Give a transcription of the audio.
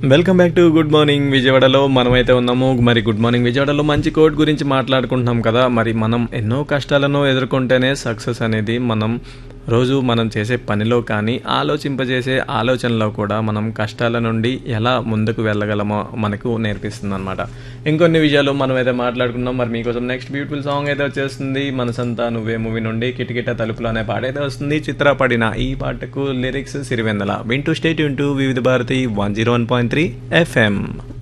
welcome back to good morning విజయవాడలో మనమైతే ఉన్నాము మరి గుడ్ మార్నింగ్ విజయవాడలో మంచి కోట్ గురించి మాట్లాడుకుంటున్నాం కదా మరి మనం ఎన్నో కష్టాలను ఎదుర్కొంటేనే సక్సెస్ అనేది మనం రోజు మనం చేసే పనిలో కానీ ఆలోచింపజేసే ఆలోచనలో కూడా మనం కష్టాల నుండి ఎలా ముందుకు వెళ్ళగలమో మనకు నేర్పిస్తుంది అనమాట ఇంకొన్ని విషయాలు మనం అయితే మాట్లాడుకున్నాం మరి మీకోసం నెక్స్ట్ బ్యూటిఫుల్ సాంగ్ అయితే వచ్చేస్తుంది మనసంతా నువ్వే మూవీ నుండి కిటకిట తలుపులు అనే పాట అయితే వస్తుంది చిత్రపడిన ఈ పాటకు లిరిక్స్ సిరివెందల వింటూ stay tuned to Vividh Bharati one zero one point three FM